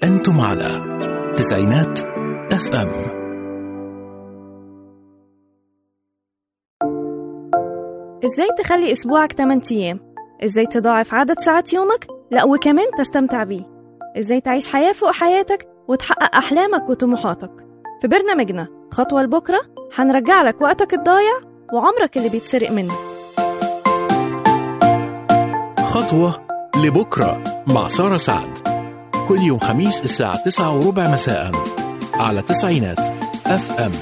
أنتم على تسعينات اف ام ازاي تخلي اسبوعك 8 ايام ازاي تضاعف عدد ساعات يومك لا وكمان تستمتع بيه ازاي تعيش حياة فوق حياتك وتحقق احلامك وطموحاتك في برنامجنا خطوة لبكرة هنرجع لك وقتك الضايع وعمرك اللي بيتسرق منك خطوة لبكرة مع سارة سعد كل يوم خميس الساعة تسعة وربع مساء على تسعينات اف ام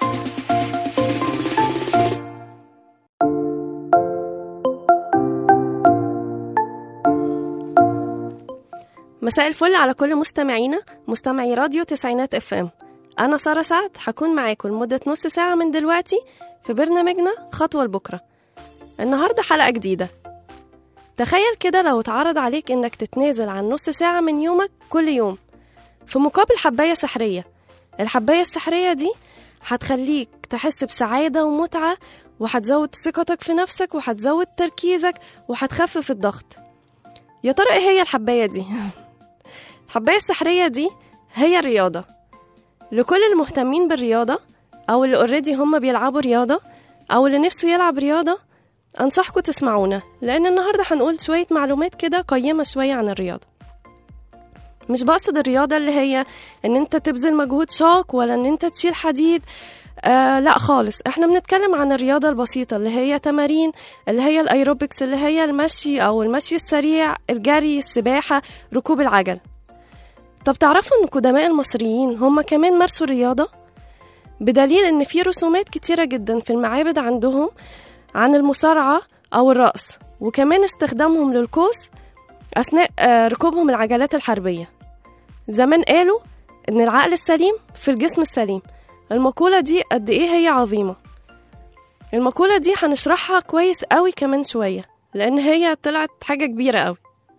مساء الفل على كل مستمعينا مستمعي راديو تسعينات اف ام انا ساره سعد هكون معاكم لمده نص ساعه من دلوقتي في برنامجنا خطوه لبكره النهارده حلقه جديده تخيل كده لو اتعرض عليك انك تتنازل عن نص ساعه من يومك كل يوم في مقابل حبايه سحريه الحبايه السحريه دي هتخليك تحس بسعاده ومتعه وهتزود ثقتك في نفسك وهتزود تركيزك وهتخفف الضغط يا ترى ايه هي الحبايه دي الحباية السحرية دي هي الرياضة لكل المهتمين بالرياضة أو اللي اوريدي هم بيلعبوا رياضة أو اللي نفسه يلعب رياضة أنصحكم تسمعونا لأن النهاردة هنقول شوية معلومات كده قيمة شوية عن الرياضة مش بقصد الرياضة اللي هي إن أنت تبذل مجهود شاق ولا إن أنت تشيل حديد آه لا خالص احنا بنتكلم عن الرياضة البسيطة اللي هي تمارين اللي هي الايروبكس اللي هي المشي او المشي السريع الجري السباحة ركوب العجل طب تعرفوا ان قدماء المصريين هم كمان مارسوا الرياضة بدليل ان في رسومات كتيرة جدا في المعابد عندهم عن المصارعة او الرقص وكمان استخدامهم للقوس اثناء آه، ركوبهم العجلات الحربية زمان قالوا ان العقل السليم في الجسم السليم المقولة دي قد ايه هي عظيمة المقولة دي هنشرحها كويس قوي كمان شوية لان هي طلعت حاجة كبيرة قوي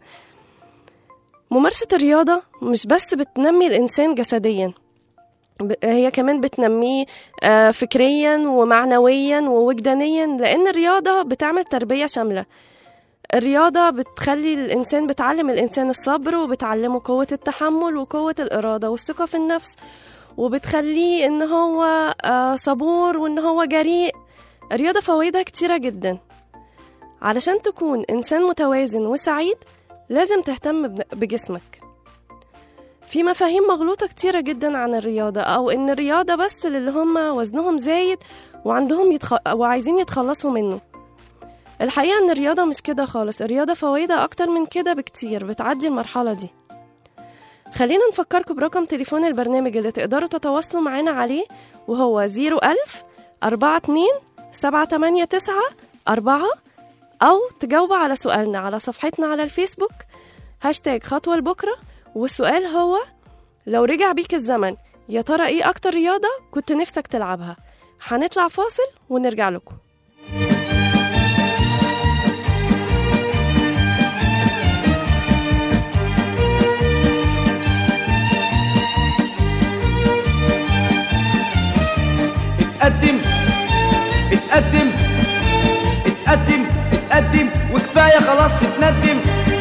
ممارسة الرياضة مش بس بتنمي الإنسان جسديا ب- هي كمان بتنميه آه، فكريا ومعنويا ووجدانيا لأن الرياضة بتعمل تربية شاملة الرياضة بتخلي الإنسان بتعلم الإنسان الصبر وبتعلمه قوة التحمل وقوة الإرادة والثقة في النفس وبتخليه إن هو آه، صبور وإن هو جريء الرياضة فوائدها كتيرة جدا علشان تكون إنسان متوازن وسعيد لازم تهتم بن- بجسمك في مفاهيم مغلوطة كتيرة جدا عن الرياضة أو إن الرياضة بس للي هم وزنهم زايد وعندهم يتخ... وعايزين يتخلصوا منه الحقيقة إن الرياضة مش كده خالص الرياضة فوائدها أكتر من كده بكتير بتعدي المرحلة دي خلينا نفكركم برقم تليفون البرنامج اللي تقدروا تتواصلوا معانا عليه وهو 01000 42 789 4 أو تجاوبوا على سؤالنا على صفحتنا على الفيسبوك هاشتاج خطوة لبكرة والسؤال هو لو رجع بيك الزمن يا ترى ايه أكتر رياضة كنت نفسك تلعبها هنطلع فاصل ونرجع لكم اتقدم اتقدم اتقدم اتقدم وكفايه خلاص تتندم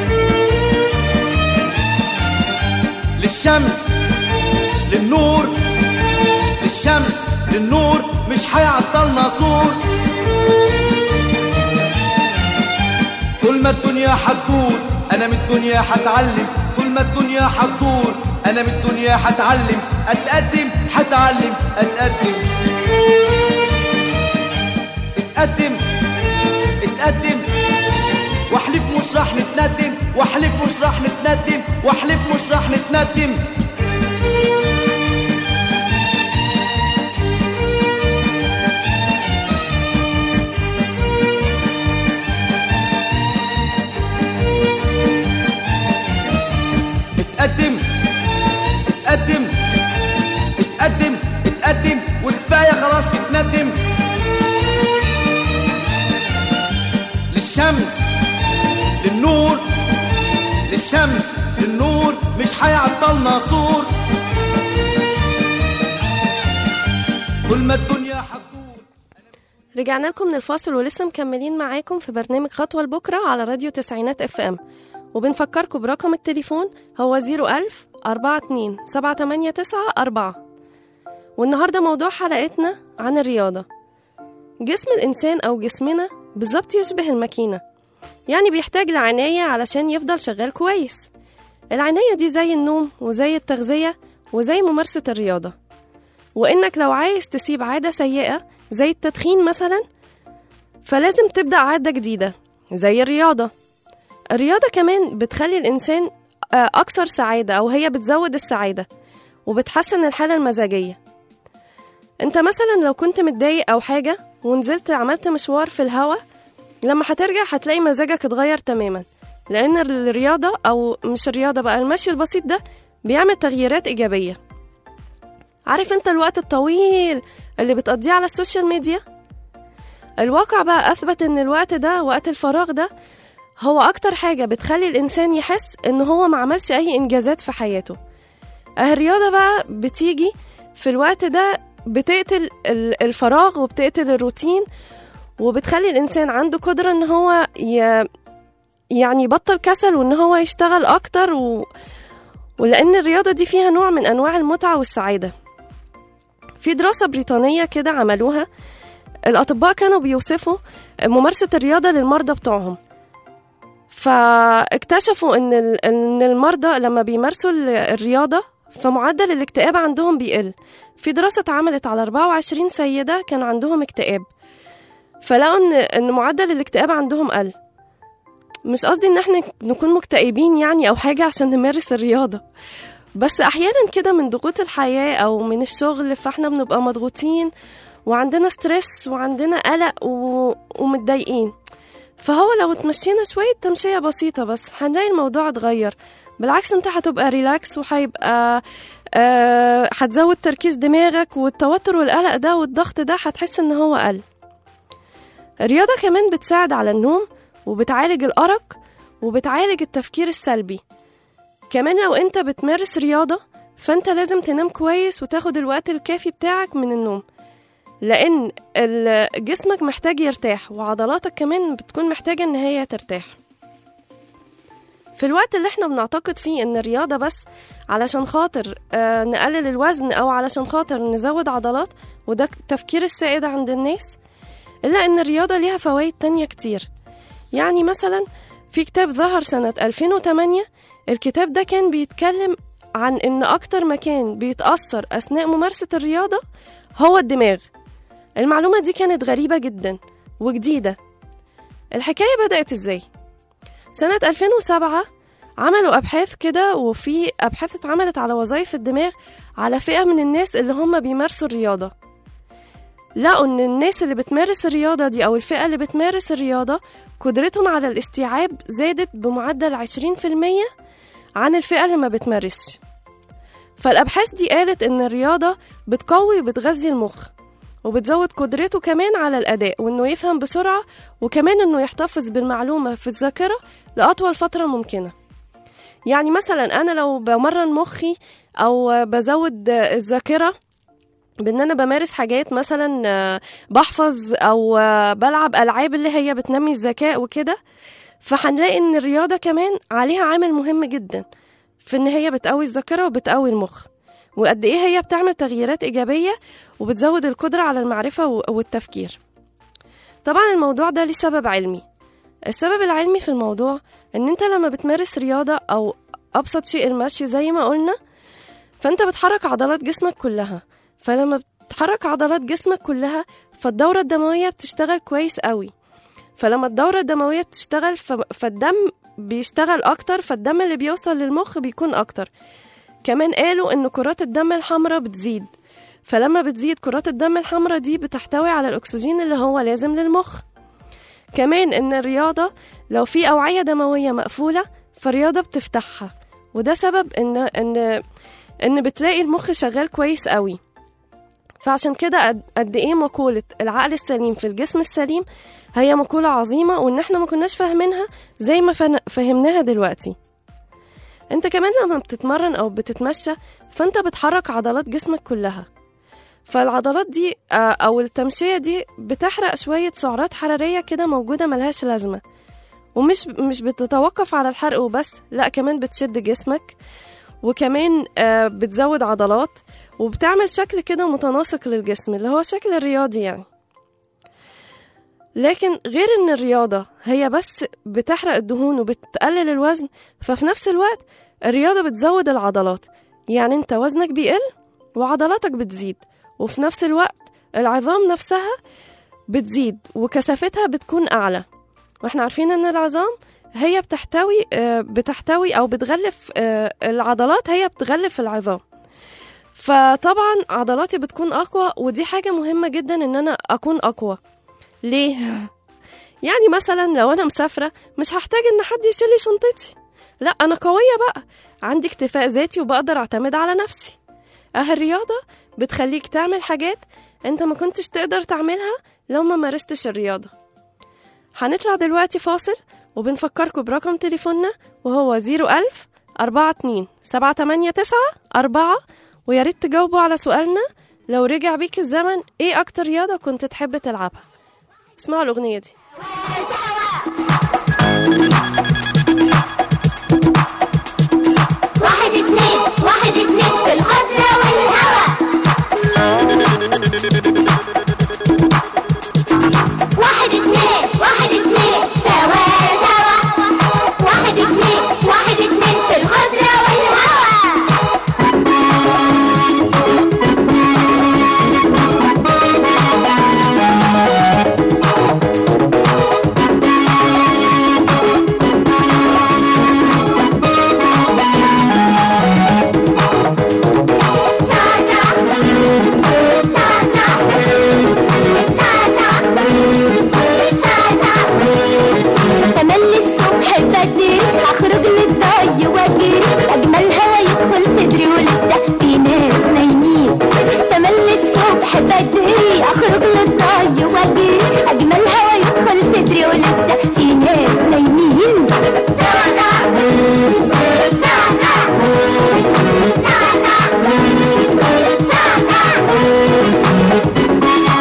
للشمس للنور للشمس للنور مش هيعطلنا سور طول ما الدنيا هتدور انا من الدنيا هتعلم طول ما الدنيا هتدور انا من الدنيا هتعلم اتقدم هتعلم اتقدم اتقدم اتقدم واحلف مش راح نتندم واحلف مش راح نتندم واحلف مش راح نتندم اتقدم اتقدم اتقدم اتقدم وكفايه خلاص تتندم للشمس للنور للشمس للنور مش هيعطلنا سور طول ما الدنيا هتدور رجعنا لكم من الفاصل ولسه مكملين معاكم في برنامج خطوة لبكرة على راديو تسعينات اف ام وبنفكركم برقم التليفون هو 01000 أربعة اتنين سبعة تمانية تسعة أربعة والنهاردة موضوع حلقتنا عن الرياضة جسم الإنسان أو جسمنا بالظبط يشبه الماكينة يعني بيحتاج لعناية علشان يفضل شغال كويس العناية دي زي النوم وزي التغذية وزي ممارسة الرياضة وإنك لو عايز تسيب عادة سيئة زي التدخين مثلا فلازم تبدأ عادة جديدة زي الرياضة الرياضة كمان بتخلي الإنسان آه، أكثر سعادة أو هي بتزود السعادة وبتحسن الحالة المزاجية انت مثلا لو كنت متضايق أو حاجة ونزلت عملت مشوار في الهوا لما هترجع هتلاقي مزاجك اتغير تماما لأن الرياضة أو مش الرياضة بقى المشي البسيط ده بيعمل تغييرات إيجابية عارف انت الوقت الطويل اللي بتقضيه على السوشيال ميديا الواقع بقى أثبت إن الوقت ده وقت الفراغ ده هو أكتر حاجة بتخلي الإنسان يحس إن هو ما عملش أي إنجازات في حياته اه الرياضة بقى بتيجي في الوقت ده بتقتل ال- الفراغ وبتقتل الروتين وبتخلي الإنسان عنده قدرة إن هو ي... يعني يبطل كسل وإن هو يشتغل أكتر و... ولأن الرياضة دي فيها نوع من أنواع المتعة والسعادة في دراسة بريطانية كده عملوها الأطباء كانوا بيوصفوا ممارسة الرياضة للمرضى بتوعهم فاكتشفوا ان ال- ان المرضى لما بيمارسوا ال- الرياضه فمعدل الاكتئاب عندهم بيقل في دراسه اتعملت على 24 سيده كان عندهم اكتئاب فلقوا ان ان معدل الاكتئاب عندهم قل مش قصدي ان احنا نكون مكتئبين يعني او حاجه عشان نمارس الرياضه بس احيانا كده من ضغوط الحياه او من الشغل فاحنا بنبقى مضغوطين وعندنا ستريس وعندنا قلق و... ومتضايقين فهو لو اتمشينا شوية تمشية بسيطة بس هنلاقي الموضوع اتغير بالعكس انت هتبقى ريلاكس وهيبقى آه هتزود تركيز دماغك والتوتر والقلق ده والضغط ده هتحس ان هو قل الرياضة كمان بتساعد على النوم وبتعالج الأرق وبتعالج التفكير السلبي كمان لو انت بتمارس رياضة فانت لازم تنام كويس وتاخد الوقت الكافي بتاعك من النوم لان ال- جسمك محتاج يرتاح وعضلاتك كمان بتكون محتاجة ان هي ترتاح في الوقت اللي احنا بنعتقد فيه ان الرياضة بس علشان خاطر آه نقلل الوزن او علشان خاطر نزود عضلات وده التفكير السائد عند الناس الا ان الرياضة ليها فوائد تانية كتير يعني مثلا في كتاب ظهر سنة 2008 الكتاب ده كان بيتكلم عن ان اكتر مكان بيتأثر اثناء ممارسة الرياضة هو الدماغ المعلومة دي كانت غريبة جدا وجديدة الحكاية بدأت ازاي؟ سنة 2007 عملوا أبحاث كده وفي أبحاث اتعملت على وظائف الدماغ على فئة من الناس اللي هم بيمارسوا الرياضة لقوا إن الناس اللي بتمارس الرياضة دي أو الفئة اللي بتمارس الرياضة قدرتهم على الاستيعاب زادت بمعدل 20% عن الفئة اللي ما بتمارسش فالأبحاث دي قالت إن الرياضة بتقوي وبتغذي المخ وبتزود قدرته كمان على الأداء وإنه يفهم بسرعة وكمان إنه يحتفظ بالمعلومة في الذاكرة لأطول فترة ممكنة يعني مثلا أنا لو بمرن مخي أو بزود الذاكرة بان انا بمارس حاجات مثلا آه، بحفظ او آه، بلعب العاب اللي هي بتنمي الذكاء وكده فهنلاقي ان الرياضه كمان عليها عامل مهم جدا في ان هي بتقوي الذاكره وبتقوي المخ وقد ايه هي بتعمل تغييرات ايجابيه وبتزود القدره على المعرفه و- والتفكير طبعا الموضوع ده ليه سبب علمي السبب العلمي في الموضوع ان انت لما بتمارس رياضه او ابسط شيء المشي زي ما قلنا فانت بتحرك عضلات جسمك كلها فلما بتحرك عضلات جسمك كلها فالدورة الدموية بتشتغل كويس قوي فلما الدورة الدموية بتشتغل ف- فالدم بيشتغل أكتر فالدم اللي بيوصل للمخ بيكون أكتر كمان قالوا إن كرات الدم الحمراء بتزيد فلما بتزيد كرات الدم الحمراء دي بتحتوي على الأكسجين اللي هو لازم للمخ كمان إن الرياضة لو في أوعية دموية مقفولة فالرياضة بتفتحها وده سبب إن إن إن بتلاقي المخ شغال كويس قوي فعشان كده قد- قد ايه مقولة العقل السليم في الجسم السليم هي مقولة عظيمة وان احنا ما كناش فاهمينها زي ما فن- فهمناها دلوقتي انت كمان لما بتتمرن او بتتمشى فانت بتحرك عضلات جسمك كلها فالعضلات دي آه، او التمشية دي بتحرق شوية سعرات حرارية كده موجودة ملهاش لازمة ومش مش بتتوقف على الحرق وبس لا كمان بتشد جسمك وكمان آه، بتزود عضلات وبتعمل شكل كده متناسق للجسم اللي هو شكل الرياضي يعني لكن غير ان الرياضة هي بس بتحرق الدهون وبتقلل الوزن ففي نفس الوقت الرياضة بتزود العضلات يعني انت وزنك بيقل وعضلاتك بتزيد وفي نفس الوقت العظام نفسها بتزيد وكثافتها بتكون أعلى واحنا عارفين ان العظام هي بتحتوي آه، بتحتوي او بتغلف آه، العضلات هي بتغلف العظام فطبعا عضلاتي بتكون اقوى ودي حاجه مهمه جدا ان انا اكون اقوى ليه يعني مثلا لو انا مسافره مش هحتاج ان حد يشيل لي شنطتي لا انا قويه بقى عندي اكتفاء ذاتي وبقدر اعتمد على نفسي اه الرياضه بتخليك تعمل حاجات انت ما كنتش تقدر تعملها لو ما مارستش الرياضه هنطلع دلوقتي فاصل وبنفكركم برقم تليفوننا وهو 01000 42 789 4 ويا ريت تجاوبوا على سؤالنا لو رجع بيك الزمن ايه اكتر رياضة كنت تحب تلعبها اسمعوا الأغنية دي واحد اتنين واحد اتنين في الخضرة والهوا واحد اتنين واحد اتنين سوا سوا واحد اتنين واحد اتنين في الخضرة والهوا تملي الصبح بدري اخرج للضي واجري اجمل هوا يدخل صدري ولسه في ناس نايمين تملي الصبح بدري اخرج للضي واجري اجمل هوا يدخل صدري ولسه في ناس نايمين سوا سوا سوا سوا سوا سوا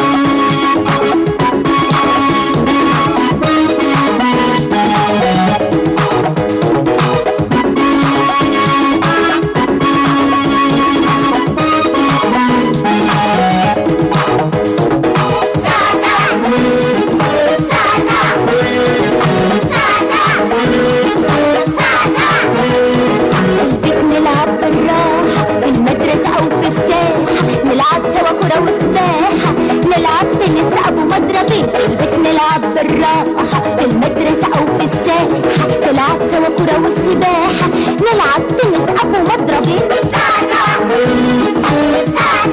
البيت نلعب بالراحة في المدرسة أو في الساحة نلعب سوا كرة وسباحة نلعب تنس أبو مضربين في البيت نلعب بالراحة في المدرسة أو في الساحة نلعب سوا كرة وسباحة نلعب تنس أبو مضربين سوا سوا سوا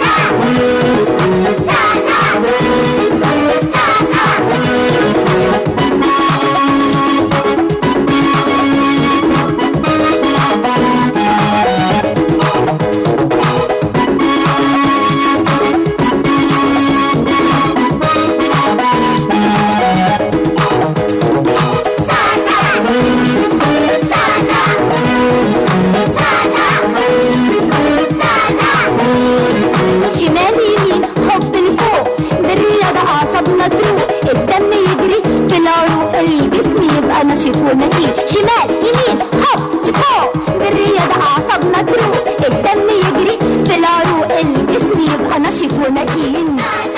سوا سوا سوا شمال يمين حب لفوق بالرياضة أعصابنا تروق الدم يجري في العروق الجسم يبقى نشيط ومتين شمال يمين حب لفوق بالرياضة أعصابنا تروق الدم يجري في العروق الجسم يبقى نشيط ومتين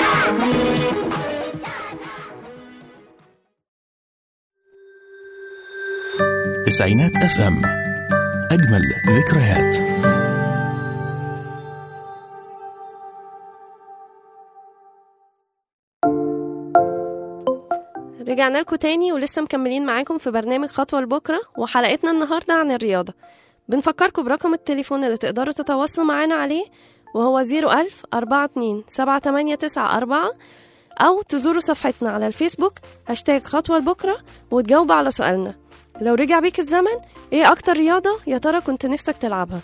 تسعينات اف ام اجمل ذكريات رجعنا لكم تاني ولسه مكملين معاكم في برنامج خطوة لبكرة وحلقتنا النهاردة عن الرياضة بنفكركم برقم التليفون اللي تقدروا تتواصلوا معانا عليه وهو 01000 42 78994 أو تزوروا صفحتنا على الفيسبوك هاشتاج خطوة لبكرة وتجاوبوا على سؤالنا لو رجع بيك الزمن ايه أكتر رياضة يا ترى كنت نفسك تلعبها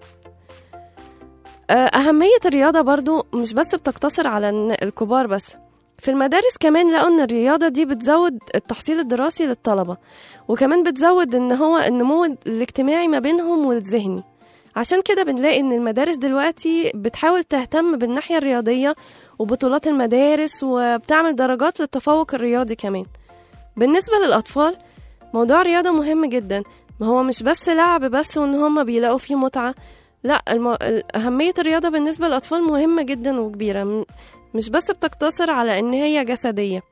آه، أهمية الرياضة برضو مش بس بتقتصر على إن الكبار بس في المدارس كمان لقوا ان الرياضة دي بتزود التحصيل الدراسي للطلبة وكمان بتزود ان هو النمو الاجتماعي ما بينهم والذهني عشان كده بنلاقي ان المدارس دلوقتي بتحاول تهتم بالناحية الرياضية وبطولات المدارس وبتعمل درجات للتفوق الرياضي كمان بالنسبة للأطفال موضوع الرياضة مهم جدا ما هو مش بس لعب بس وان هما بيلاقوا فيه متعة لا الم... ال- أهمية الرياضة بالنسبة للأطفال مهمة جدا وكبيرة م- مش بس بتقتصر على إن هي جسدية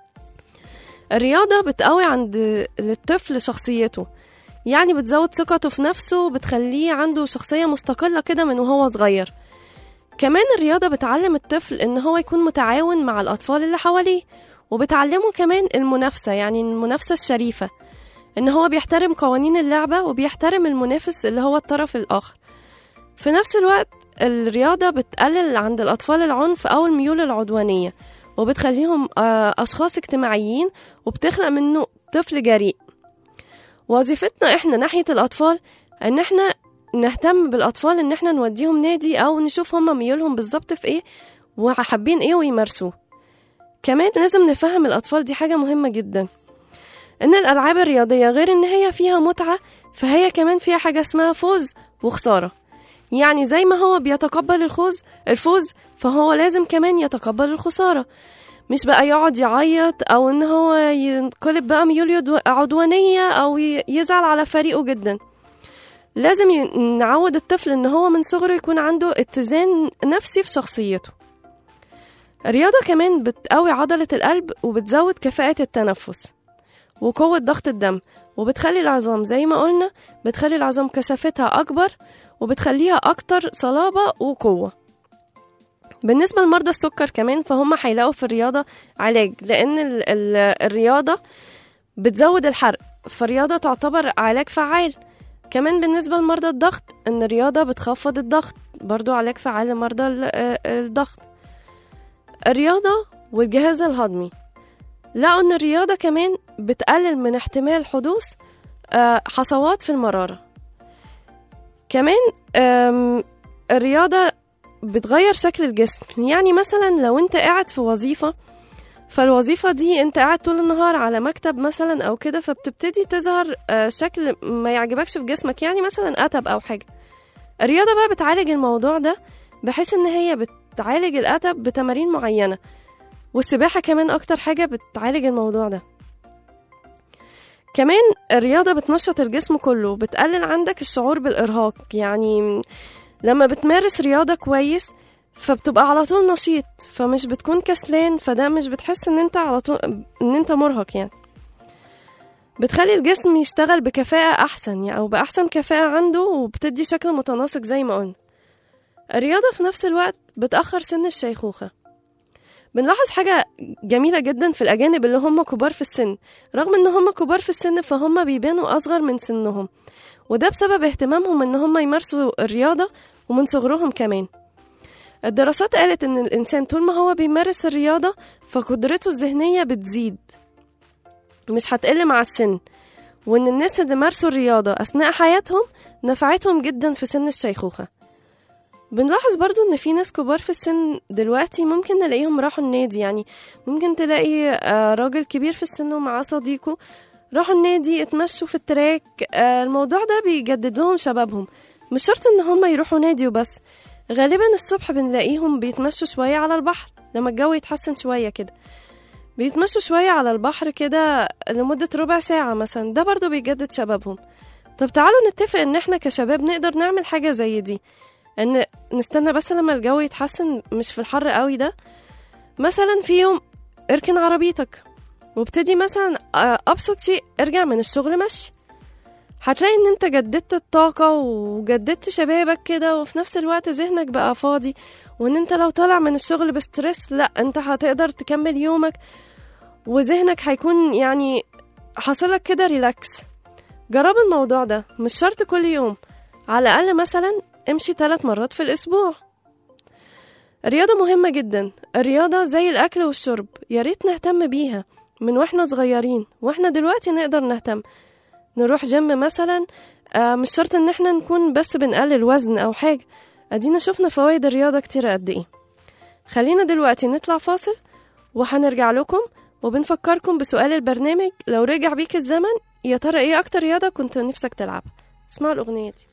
الرياضة بتقوي عند الطفل شخصيته يعني بتزود ثقته في نفسه وبتخليه عنده شخصية مستقلة كده من وهو صغير كمان الرياضة بتعلم الطفل إن هو يكون متعاون مع الأطفال اللي حواليه وبتعلمه كمان المنافسة يعني المنافسة الشريفة إن هو بيحترم قوانين اللعبة وبيحترم المنافس اللي هو الطرف الآخر في نفس الوقت الرياضة بتقلل عند الأطفال العنف أو الميول العدوانية وبتخليهم آه، أشخاص اجتماعيين وبتخلق منه طفل جريء وظيفتنا إحنا ناحية الأطفال إن إحنا نهتم بالأطفال إن إحنا نوديهم نادي أو نشوف هما ميولهم بالظبط في إيه وحابين إيه ويمارسوه كمان لازم نفهم الأطفال دي حاجة مهمة جدا إن الألعاب الرياضية غير إن هي فيها متعة فهي كمان فيها حاجة اسمها فوز وخسارة يعني زي ما هو بيتقبل الخوز الفوز فهو لازم كمان يتقبل الخسارة مش بقى يقعد يعيط أو إن هو ينقلب بقى ميول يدو- عدوانية أو ي- يزعل على فريقه جدا لازم ي- نعود الطفل إن هو من صغره يكون عنده اتزان نفسي في شخصيته الرياضة كمان بتقوي عضلة القلب وبتزود كفاءة التنفس وقوة ضغط الدم وبتخلي العظام زي ما قلنا بتخلي العظام كثافتها أكبر وبتخليها أكتر صلابة وقوة بالنسبة لمرضى السكر كمان فهم هيلاقوا في الرياضة علاج لأن ال ال الرياضة بتزود الحرق فالرياضة تعتبر علاج فعال كمان بالنسبة لمرضى الضغط إن الرياضة بتخفض الضغط برضو علاج فعال لمرضى ال- آه، الضغط الرياضة والجهاز الهضمي لقوا إن الرياضة كمان بتقلل من احتمال حدوث آه، حصوات في المرارة كمان آم، الرياضة بتغير شكل الجسم يعني مثلا لو انت قاعد في وظيفة فالوظيفة دي انت قاعد طول النهار على مكتب مثلا او كده فبتبتدي تظهر آه، شكل ما يعجبكش في جسمك يعني مثلا أتب او حاجة الرياضة بقى بتعالج الموضوع ده بحيث ان هي بتعالج الأتب بتمارين معينة والسباحة كمان أكتر حاجة بتعالج الموضوع ده كمان الرياضة بتنشط الجسم كله بتقلل عندك الشعور بالإرهاق يعني لما بتمارس رياضة كويس فبتبقى على طول نشيط فمش بتكون كسلان فده مش بتحس ان انت على طول ان انت مرهق يعني بتخلي الجسم يشتغل بكفاءة أحسن يعني أو بأحسن كفاءة عنده وبتدي شكل متناسق زي ما قلنا الرياضة في نفس الوقت بتأخر سن الشيخوخة بنلاحظ حاجة جميلة جدا في الأجانب اللي هم كبار في السن رغم ان هم كبار في السن فهم بيبانوا أصغر من سنهم وده بسبب اهتمامهم ان هم يمارسوا الرياضة ومن صغرهم كمان الدراسات قالت ان الانسان طول ما هو بيمارس الرياضة فقدرته الذهنية بتزيد مش هتقل مع السن وان الناس اللي مارسوا الرياضة اثناء حياتهم نفعتهم جدا في سن الشيخوخة بنلاحظ برضو ان في ناس كبار في السن دلوقتي ممكن نلاقيهم راحوا النادي يعني ممكن تلاقي آه، راجل كبير في السن ومعاه صديقه راحوا النادي اتمشوا في التراك آه، الموضوع ده بيجدد لهم شبابهم مش شرط ان هم يروحوا نادي وبس غالبا الصبح بنلاقيهم بيتمشوا شوية على البحر لما الجو يتحسن شوية كده بيتمشوا شوية على البحر كده لمدة ربع ساعة مثلا ده برضو بيجدد شبابهم طب تعالوا نتفق ان احنا كشباب نقدر نعمل حاجة زي دي ان نستنى بس لما الجو يتحسن مش في الحر قوي ده مثلا في يوم اركن عربيتك وابتدي مثلا آه، ابسط شيء ارجع من الشغل مشي هتلاقي ان انت جددت الطاقة وجددت شبابك كده وفي نفس الوقت ذهنك بقى فاضي وان انت لو طالع من الشغل بستريس لا انت هتقدر تكمل يومك وذهنك هيكون يعني حاصلك كده ريلاكس جرب الموضوع ده مش شرط كل يوم على الأقل مثلا امشي ثلاث مرات في الأسبوع الرياضة مهمة جدا الرياضة زي الأكل والشرب يا ريت نهتم بيها من واحنا صغيرين واحنا دلوقتي نقدر نهتم نروح جيم مثلا آه مش شرط ان احنا نكون بس بنقلل وزن او حاجة ادينا شفنا فوائد الرياضة كتير قد ايه خلينا دلوقتي نطلع فاصل وهنرجع لكم وبنفكركم بسؤال البرنامج لو رجع بيك الزمن يا ترى ايه اكتر رياضة كنت نفسك تلعبها اسمعوا الاغنية دي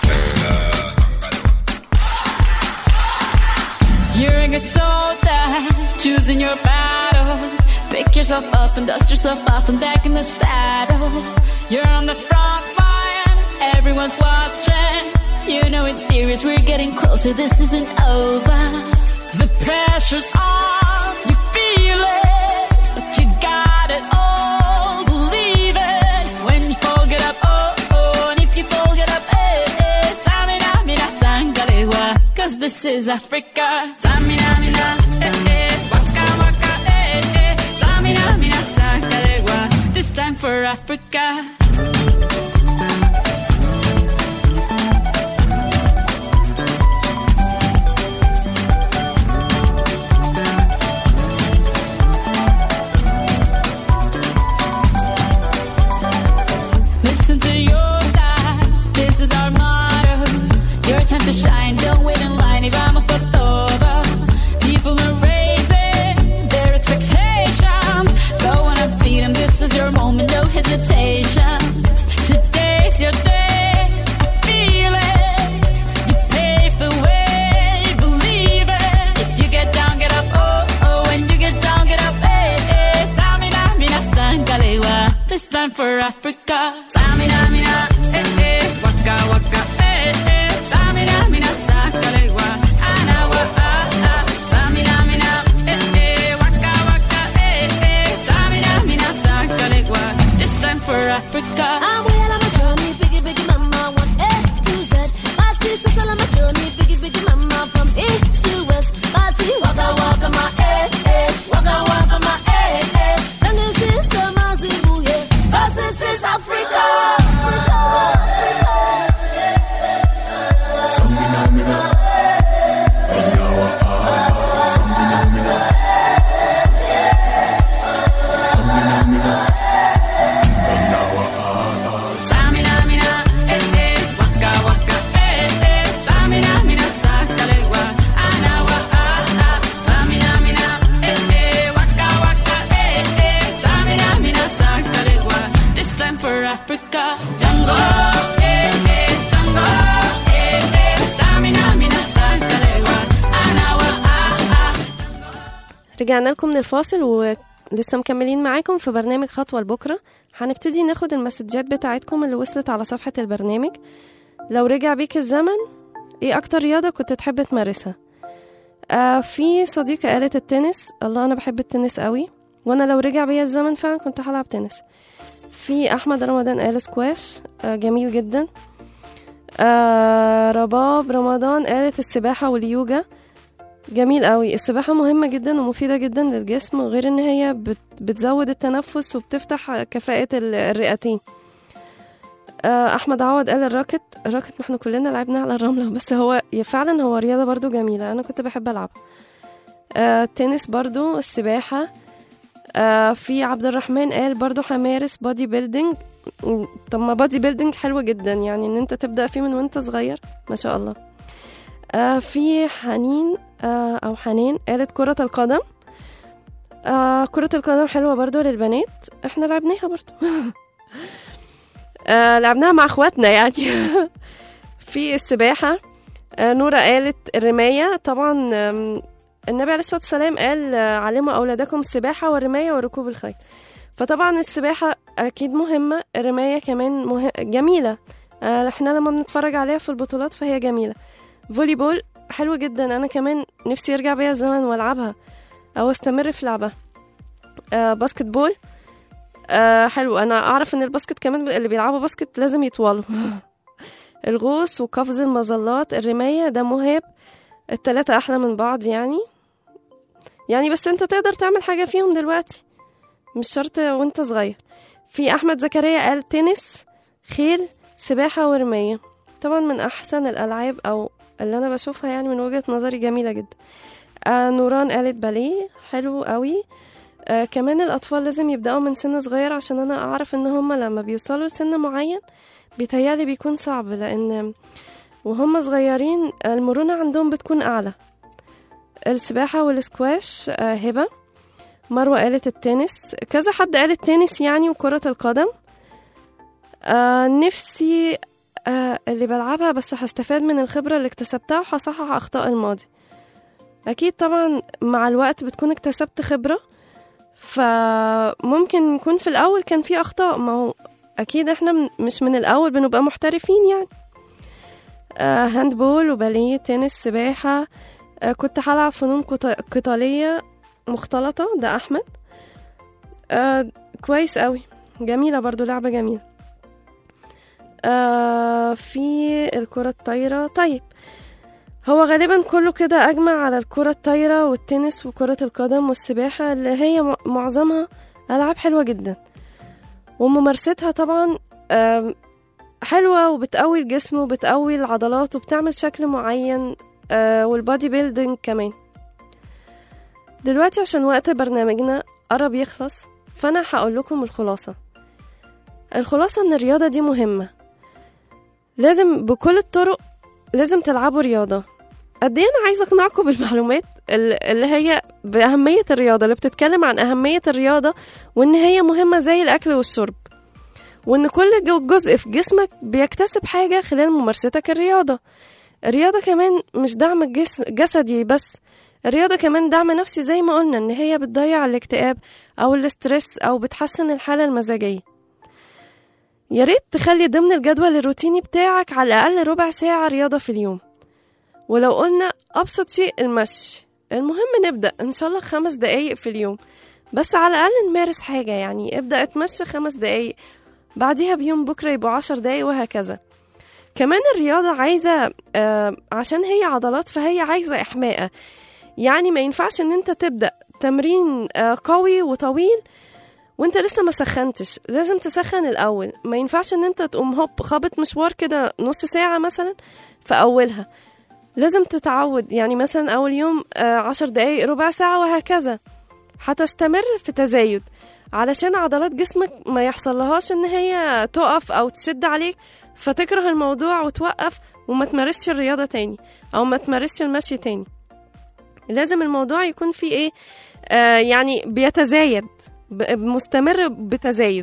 You're a good soldier. choosing your battles. Pick yourself up and dust yourself off and back in the saddle. You're on the front line, everyone's watching. You know it's serious, we're getting closer, this isn't over. The pressure's on, you feel it, but you got it all. Believe it when you fold it up, oh oh, and if you fold it up, eh eh. Samina mina sangalewa, cause this is Africa. Samina mina, eh eh, waka waka, eh eh. Samina mina sangalewa, this time for Africa. Listen to your God, this is our motto. Your time to shine, don't wait in line, y vamos por todo. People are raising their expectations. Go on and feed them, this is your moment, no hesitation. Today's your day, I feel it. You pave the way, believe it. If you get down, get up, oh, oh. When you get down, get up, eh, eh. Tamina, mina, sangalewa. This time for Africa. Tamina, mina, eh, eh. Waka, waka, eh, eh. Tamina, mina, sangalewa. Anawa, ah, ah. Tamina, mina, eh, eh. Waka, waka, eh, eh. Tamina, mina, sangalewa. This time for Africa. I'm well on my journey, biggie, biggie, mama, one A to Z. My sister's all on my journey, biggie, biggie, mama, from east to west. Party, waka, waka, my eh, eh, waka, waka, my eh, eh. Sing this is some Zimbabwe, yeah. 'Cause this is Africa. Samina, mina, eh, eh, waka, waka, eh, eh. Samina, mina, sakalewa, anawa, ah, ah. Samina, mina, eh, eh, waka, waka, eh, eh. Samina, mina, sakalewa. This time for Africa. Tango, eh, eh, tango, eh, eh. Samina, mina, sakalewa, anawa, ah, ah. رجعنا لكم من الفاصل ولسه مكملين معاكم في برنامج خطوة لبكرة هنبتدي ناخد المسجات بتاعتكم اللي وصلت على صفحة البرنامج لو رجع بيك الزمن ايه أكتر رياضة كنت تحب تمارسها آه في صديقة قالت التنس الله أنا بحب التنس قوي وأنا لو رجع بيا الزمن فعلا كنت هلعب تنس في أحمد رمضان قال سكواش آه جميل جدا آه رباب رمضان قالت السباحة واليوجا جميل قوي السباحة مهمة جدا ومفيدة جدا للجسم غير ان هي بت بتزود التنفس وبتفتح كفاءة ال- الرئتين آه، احمد عوض قال الراكت الراكت ما احنا كلنا لعبنا على الرملة بس هو فعلا هو رياضة برضو جميلة انا كنت بحب العبها آه، التنس برضو السباحة آه، في عبد الرحمن قال برضو همارس بادي بيلدينج م، طب ما بادي بيلدينج حلوة جدا يعني ان انت تبدأ فيه من وانت صغير ما شاء الله آه، في حنين آه، او حنين قالت كرة القدم آه كرة القدم حلوة برضو للبنات احنا لعبناها برضو آه لعبناها مع اخواتنا يعني في السباحة آه نورة قالت الرماية طبعا آم، النبي عليه الصلاة والسلام قال آه، علموا أولادكم السباحة والرماية وركوب الخيل فطبعا السباحة أكيد مهمة الرماية كمان مه... جميلة آه احنا لما بنتفرج عليها في البطولات فهي جميلة فولي بول حلو جدا أنا كمان نفسي يرجع بيا الزمن وألعبها أو استمر في لعبها آه باسكت بول آه حلو أنا أعرف إن الباسكت كمان اللي بيلعبوا باسكت لازم يطولوا الغوص وقفز المظلات الرماية ده مهاب التلاتة أحلى من بعض يعني يعني بس انت تقدر تعمل حاجة فيهم دلوقتي مش شرط وانت صغير في أحمد زكريا قال تنس خيل سباحة ورماية طبعا من أحسن الألعاب أو اللي أنا بشوفها يعني من وجهة نظري جميلة جدا آه نوران قالت باليه حلو قوي آه كمان الأطفال لازم يبدأوا من سن صغير عشان أنا أعرف إن هما لما بيوصلوا لسن معين بيتهيألي بيكون صعب لأن وهم صغيرين المرونة عندهم بتكون أعلى السباحة والسكواش آه هبة مروة قالت التنس كذا حد قال التنس يعني وكرة القدم آه نفسي آه اللي بلعبها بس هستفاد من الخبرة اللي اكتسبتها وهصحح أخطاء الماضي أكيد طبعا مع الوقت بتكون اكتسبت خبرة فممكن يكون في الأول كان في أخطاء ما هو أكيد إحنا من- مش من الأول بنبقى محترفين يعني آه هاندبول وباليه تنس سباحة آه كنت هلعب فنون قط- قتالية مختلطة ده أحمد آه كويس قوي جميلة برضو لعبة جميلة آه في الكرة الطايرة طيب هو غالبا كله كده أجمع على الكرة الطايرة والتنس وكرة القدم والسباحة اللي هي م- معظمها ألعاب حلوة جدا وممارستها طبعا آم، حلوة وبتقوي الجسم وبتقوي العضلات وبتعمل شكل معين آه، والبادي بيلدينج كمان دلوقتي عشان وقت برنامجنا قرب يخلص فأنا هقول لكم الخلاصة الخلاصة إن الرياضة دي مهمة لازم بكل الطرق لازم تلعبوا رياضة قد ايه انا عايزه اقنعكم بالمعلومات ال- اللي هي باهميه الرياضه اللي بتتكلم عن اهميه الرياضه وان هي مهمه زي الاكل والشرب وان كل جو- جزء في جسمك بيكتسب حاجه خلال ممارستك الرياضه الرياضه كمان مش دعم الجس- جسدي بس الرياضه كمان دعم نفسي زي ما قلنا ان هي بتضيع الاكتئاب او الاسترس او بتحسن الحاله المزاجيه يا ريت تخلي ضمن الجدول الروتيني بتاعك على الاقل ربع ساعه رياضه في اليوم ولو قلنا أبسط شيء المشي المهم نبدأ إن شاء الله خمس دقايق في اليوم بس على الأقل نمارس حاجة يعني ابدأ اتمشى خمس دقايق بعديها بيوم بكرة يبقوا عشر دقايق وهكذا كمان الرياضة عايزة آه عشان هي عضلات فهي عايزة إحماءة يعني ما ينفعش إن أنت تبدأ تمرين آه قوي وطويل وانت لسه ما سخنتش لازم تسخن الأول ما ينفعش إن أنت تقوم هوب خابط مشوار كده نص ساعة مثلا في أولها لازم تتعود يعني مثلا أول يوم آه، عشر دقايق ربع ساعة وهكذا هتستمر في تزايد علشان عضلات جسمك ما يحصلهاش ان هي تقف او تشد عليك فتكره الموضوع وتوقف وما تمارسش الرياضة تاني او ما تمارسش المشي تاني لازم الموضوع يكون فيه ايه آه يعني بيتزايد ب- مستمر بتزايد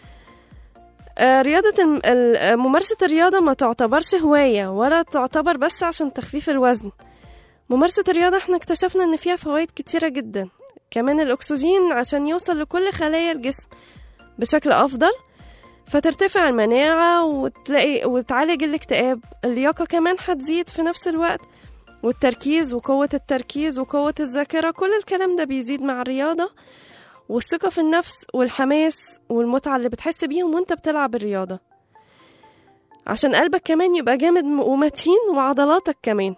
آه، رياضة الم- ال- آه، ممارسة الرياضة ما تعتبرش هواية ولا تعتبر بس عشان تخفيف الوزن ممارسة الرياضة احنا اكتشفنا ان فيها فوائد كتيرة جدا كمان الأكسجين عشان يوصل لكل خلايا الجسم بشكل أفضل فترتفع المناعة وتلاقي وتعالج الاكتئاب اللياقة كمان هتزيد في نفس الوقت والتركيز وقوة التركيز وقوة الذاكرة كل الكلام ده بيزيد مع الرياضة والثقة في النفس والحماس والمتعة اللي بتحس بيهم وانت بتلعب الرياضة عشان قلبك كمان يبقى جامد ومتين وعضلاتك كمان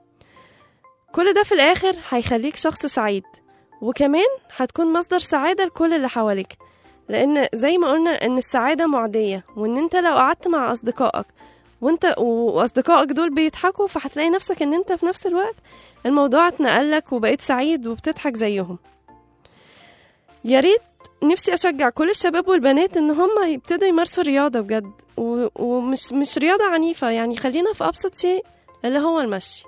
كل ده في الآخر هيخليك شخص سعيد وكمان هتكون مصدر سعادة لكل اللي حواليك لأن زي ما قلنا إن السعادة معدية وإن أنت لو قعدت مع أصدقائك وانت واصدقائك دول بيضحكوا فهتلاقي نفسك ان انت في نفس الوقت الموضوع اتنقلك وبقيت سعيد وبتضحك زيهم يا ريت نفسي اشجع كل الشباب والبنات ان هم يبتدوا يمارسوا رياضه بجد و- ومش مش رياضه عنيفه يعني خلينا في ابسط شيء اللي هو المشي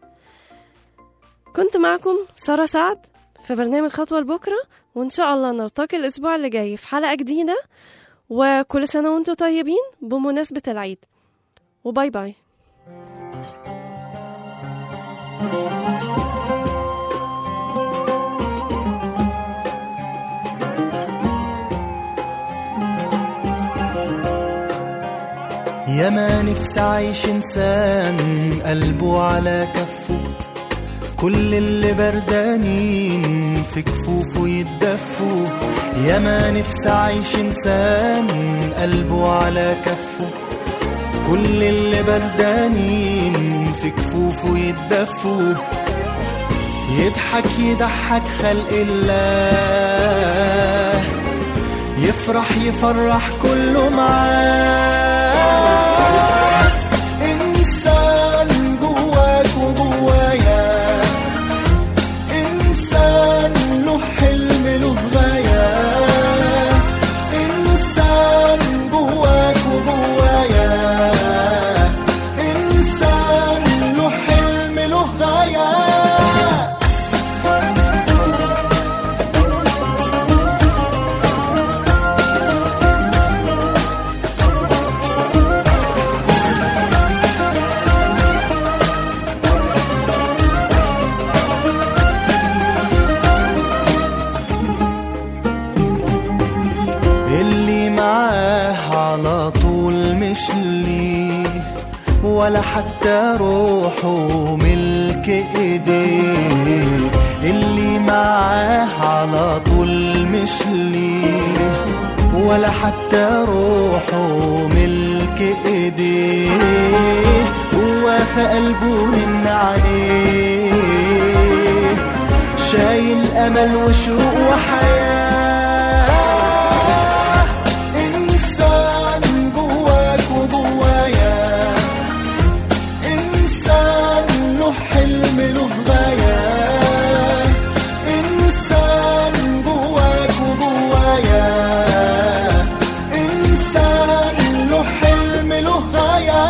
كنت معكم ساره سعد في برنامج خطوه لبكره وان شاء الله نلتقي الاسبوع اللي جاي في حلقه جديده وكل سنه وانتم طيبين بمناسبه العيد وباي باي يا ما نفسي عايش انسان قلبه على كفه كل اللي بردانين في كفوفه يتدفوا يا ما نفسي عايش انسان قلبه على كفه كل اللي بردانين في كفوفه يتدفوا يضحك يضحك خلق الله يفرح يفرح كله معاه إنسان جواك وجوايا إنسان له حلم له غاية إنسان جواك وجوايا إنسان له حلم له غاية ولا حتى روحه ملك ايديه اللي معاه على طول مش ليه ولا حتى روحه ملك ايديه هو في قلبه من عليه شايل امل وشوق وحياه انسان جواك وجوايا انسان له حلم له غايه انسان جواك وجوايا انسان له حلم له غايه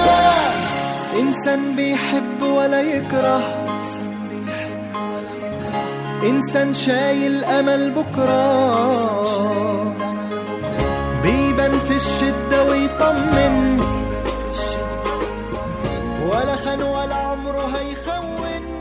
انسان بيحب ولا يكره انسان شايل امل بكره بيبان في الشده ويطمن ولا خان ولا عمره هيخون